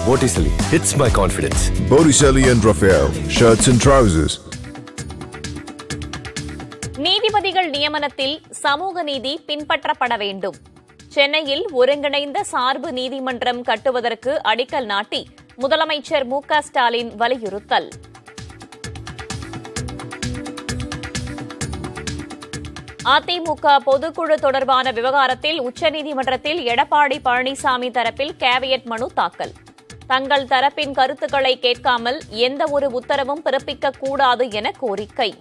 Vorticeli hits my confidence. Botticelli and Raphael, shirts and trousers. நீதிபதிகள் நியமனத்தில் சமூக நீதி பின்பற்றப்பட வேண்டும் சென்னையில் ஒருங்கிணைந்த சார்பு நீதிமன்றம் கட்டுவதற்கு அடிக்கல் நாட்டி முதலமைச்சர் மு க ஸ்டாலின் வலியுறுத்தல் அதிமுக பொதுக்குழு தொடர்பான விவகாரத்தில் உச்சநீதிமன்றத்தில் எடப்பாடி பழனிசாமி தரப்பில் கேவியட் மனு தாக்கல் தங்கள் தரப்பின் கருத்துக்களை கேட்காமல் எந்த ஒரு உத்தரவும் பிறப்பிக்கக் கூடாது என கோரிக்கை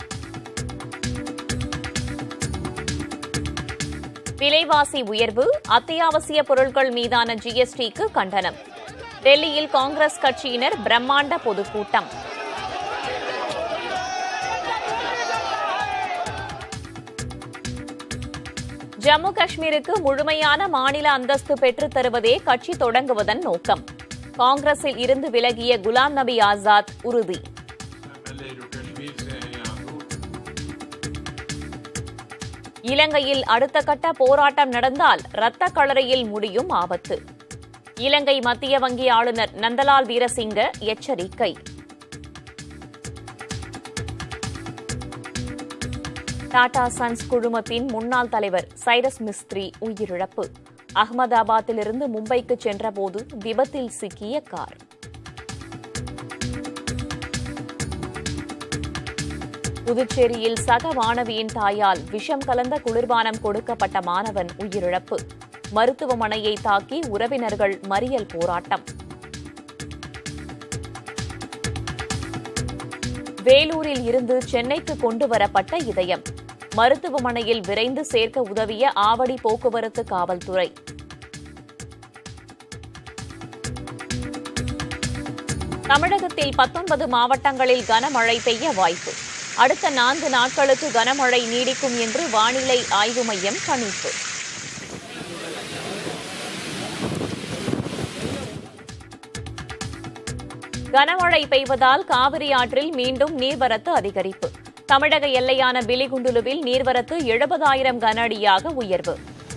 விலைவாசி உயர்வு அத்தியாவசிய பொருட்கள் மீதான ஜிஎஸ்டிக்கு கண்டனம் டெல்லியில் காங்கிரஸ் கட்சியினர் பிரம்மாண்ட பொதுக்கூட்டம் ஜம்மு காஷ்மீருக்கு முழுமையான மாநில அந்தஸ்து பெற்றுத் தருவதே கட்சி தொடங்குவதன் நோக்கம் காங்கிரஸில் இருந்து விலகிய குலாம் நபி ஆசாத் உறுதி இலங்கையில் அடுத்த கட்ட போராட்டம் நடந்தால் இரத்த களரையில் முடியும் ஆபத்து இலங்கை மத்திய வங்கி ஆளுநர் நந்தலால் வீரசிங்க எச்சரிக்கை டாடா சன்ஸ் குழுமத்தின் முன்னாள் தலைவர் சைரஸ் மிஸ்திரி உயிரிழப்பு அகமதாபாத்திலிருந்து மும்பைக்கு சென்றபோது விபத்தில் சிக்கிய கார் புதுச்சேரியில் சக மாணவியின் தாயால் விஷம் கலந்த குளிர்பானம் கொடுக்கப்பட்ட மாணவன் உயிரிழப்பு மருத்துவமனையை தாக்கி உறவினர்கள் மறியல் போராட்டம் வேலூரில் இருந்து சென்னைக்கு கொண்டு வரப்பட்ட இதயம் மருத்துவமனையில் விரைந்து சேர்க்க உதவிய ஆவடி போக்குவரத்து காவல்துறை தமிழகத்தில் பத்தொன்பது மாவட்டங்களில் கனமழை பெய்ய வாய்ப்பு அடுத்த நான்கு நாட்களுக்கு கனமழை நீடிக்கும் என்று வானிலை ஆய்வு மையம் கணிப்பு கனமழை பெய்வதால் காவிரி ஆற்றில் மீண்டும் நீர்வரத்து அதிகரிப்பு தமிழக எல்லையான பிலிகுண்டுலுவில் நீர்வரத்து எழுபதாயிரம் கன அடியாக உயர்வு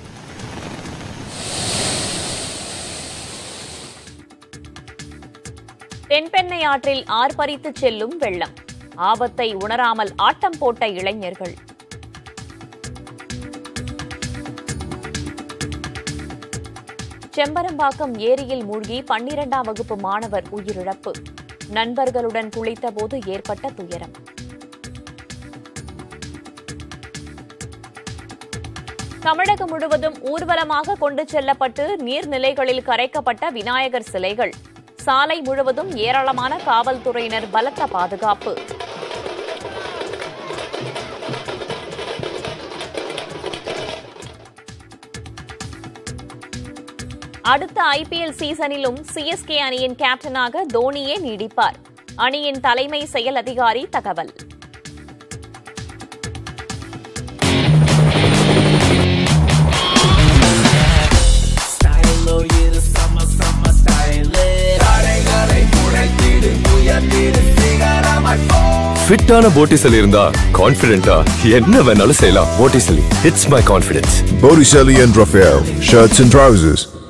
தென்பெண்ணை ஆற்றில் ஆர்ப்பரித்து செல்லும் வெள்ளம் ஆபத்தை உணராமல் ஆட்டம் போட்ட இளைஞர்கள் செம்பரம்பாக்கம் ஏரியில் மூழ்கி பன்னிரண்டாம் வகுப்பு மாணவர் உயிரிழப்பு நண்பர்களுடன் குளித்தபோது ஏற்பட்ட துயரம் தமிழகம் முழுவதும் ஊர்வலமாக கொண்டு செல்லப்பட்டு நீர்நிலைகளில் கரைக்கப்பட்ட விநாயகர் சிலைகள் சாலை முழுவதும் ஏராளமான காவல்துறையினர் பலத்த பாதுகாப்பு அடுத்த ஐபிஎல் சீசனிலும் சிஎஸ்கே அணியின் கேப்டனாக தோனியே நீடிப்பார் அணியின் தலைமை செயல் அதிகாரி தகவல் ஃபிட்டான போட்டிசலி இருந்தா கான்ஃபிடென்ட்டா என்ன வேணாலும் செய்யலாம் positively hits my confidence. Botticelli and Raphael, shirts and trousers.